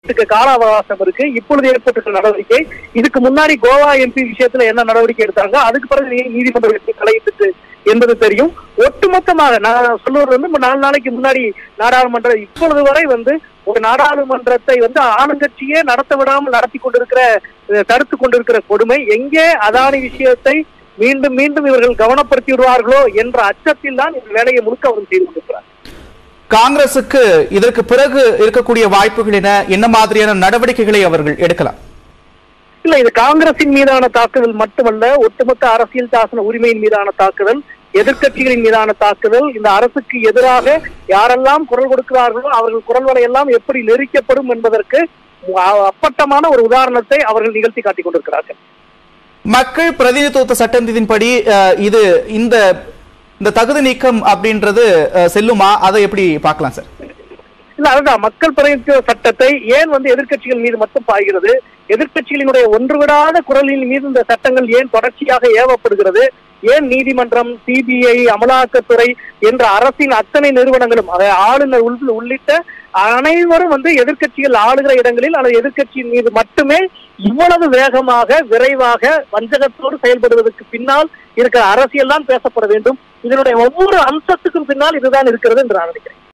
இதுக்கு கால அவகாசம் இருக்கு இப்பொழுது ஏற்பட்டிருக்கிற நடவடிக்கை இதுக்கு முன்னாடி கோவா எம்பி விஷயத்துல என்ன நடவடிக்கை எடுத்தாங்க அதுக்கு பிறகு நீ- நீதிமன்றம் எப்படி தலையிட்டு என்பது தெரியும் ஒட்டுமொத்தமாக நான் சொல்லுவது வந்து இப்ப நாலு நாளைக்கு முன்னாடி நாடாளுமன்ற இப்பொழுது வரை வந்து ஒரு நாடாளுமன்றத்தை வந்து ஆளுங்கட்சியே நடத்த விடாமல் நடத்தி கொண்டிருக்கிற அஹ், தடுத்து கொண்டிருக்கிற கொடுமை எங்கே அதானி விஷயத்தை மீண்டும் மீண்டும் இவர்கள் கவனப்படுத்தி விடுவார்களோ என்ற அச்சத்தில் தான் இந்த வேலையை முழுக்க அவர் செய்து கொண்டிருக்கிறார் காங்கிரசுக்கு இதற்கு பிறகு இருக்கக்கூடிய வாய்ப்புகள் என என்ன மாதிரியான நடவடிக்கைகளை அவர்கள் எடுக்கலாம் இல்ல இது காங்கிரசின் மீதான தாக்குதல் மட்டுமல்ல ஒட்டுமொத்த அரசியல் சாசன உரிமையின் மீதான தாக்குதல் எதிர்க்கட்சிகளின் மீதான தாக்குதல் இந்த அரசுக்கு எதிராக யாரெல்லாம் குரல் கொடுக்கிறார்களோ அவர்கள் குரல் வலையெல்லாம் எப்படி நெரிக்கப்படும் என்பதற்கு அ- அப்பட்டமான ஒரு உதாரணத்தை அவர்கள் நிகழ்த்தி காட்டிக் கொண்டிருக்கிறார்கள் மக்கள் பிரதிநிதித்துவ சட்டத்தின்படி அஹ், இது இந்த இந்த தகுதி நீக்கம் அப்படின்றது அஹ், செல்லுமா அதை எப்படி பார்க்கலாம் சார் இல்ல அதுதான் மக்கள் பிரதிநிதித்துவ சட்டத்தை ஏன் வந்து எதிர்க்கட்சிகள் மீது மட்டும் பாய்கிறது எதிர்க்கட்சிகளினுடைய ஒன்றுவிடாத குரலின் மீது இந்த சட்டங்கள் ஏன் தொடர்ச்சியாக ஏவப்படுகிறது ஏன் நீதிமன்றம் சிபிஐ அமலாக்கத்துறை என்ற அரசின் அத்தனை நிறுவனங்களும் அதை ஆளுநர் உள்- உள்ளிட்ட அனைவரும் வந்து எதிர்க்கட்சிகள் ஆளுகிற இடங்களில் அல்லது எதிர்க்கட்சியின் மீது மட்டுமே இவ்வளவு வேகமாக விரைவாக வஞ்சகத்தோடு செயல்படுவதற்கு பின்னால் இருக்கிற அரசியல் தான் பேசப்பட வேண்டும் இதனுடைய ஒவ்வொரு அம்சத்துக்கும் பின்னால் இதுதான் இருக்கிறது என்று நான் நினைக்கிறேன்